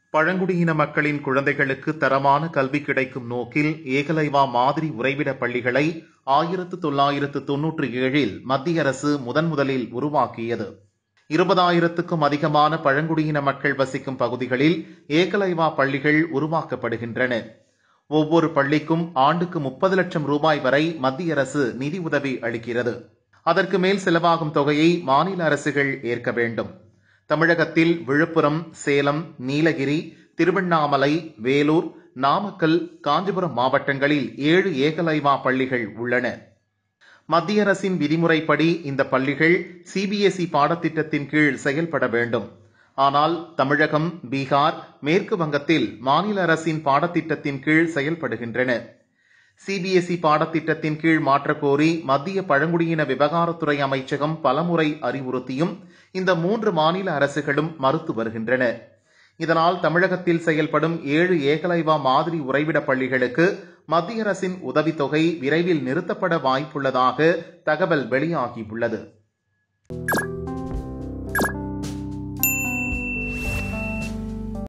பழங்குடியின மக்களின் குழந்தைகளுக்கு தரமான கல்வி கிடைக்கும் நோக்கில் ஏகலைவா மாதிரி உறைவிட பள்ளிகளை ஆயிரத்து தொள்ளாயிரத்து தொன்னூற்றி ஏழில் மத்திய அரசு முதன் முதலில் உருவாக்கியது இருபதாயிரத்துக்கும் அதிகமான பழங்குடியின மக்கள் வசிக்கும் பகுதிகளில் ஏகலைவா பள்ளிகள் உருவாக்கப்படுகின்றன ஒவ்வொரு பள்ளிக்கும் ஆண்டுக்கு முப்பது லட்சம் ரூபாய் வரை மத்திய அரசு நிதி உதவி அளிக்கிறது அதற்கு மேல் செலவாகும் தொகையை மாநில அரசுகள் ஏற்க வேண்டும் தமிழகத்தில் விழுப்புரம் சேலம் நீலகிரி திருவண்ணாமலை வேலூர் நாமக்கல் காஞ்சிபுரம் மாவட்டங்களில் ஏழு ஏகலைவா பள்ளிகள் உள்ளன மத்திய அரசின் விதிமுறைப்படி இந்த பள்ளிகள் சிபிஎஸ்இ பாடத்திட்டத்தின் கீழ் செயல்பட வேண்டும் ஆனால் தமிழகம் பீகார் மேற்கு வங்கத்தில் மாநில அரசின் பாடத்திட்டத்தின் கீழ் செயல்படுகின்றன சிபிஎஸ்இ பாடத்திட்டத்தின் கீழ் மாற்றக்கோரி மத்திய பழங்குடியின விவகாரத்துறை அமைச்சகம் பலமுறை அறிவுறுத்தியும் இந்த மூன்று மாநில அரசுகளும் மறுத்து வருகின்றன இதனால் தமிழகத்தில் செயல்படும் ஏழு ஏகலைவா மாதிரி உறைவிட பள்ளிகளுக்கு மத்திய அரசின் உதவித்தொகை விரைவில் நிறுத்தப்பட வாய்ப்புள்ளதாக தகவல் வெளியாகியுள்ளது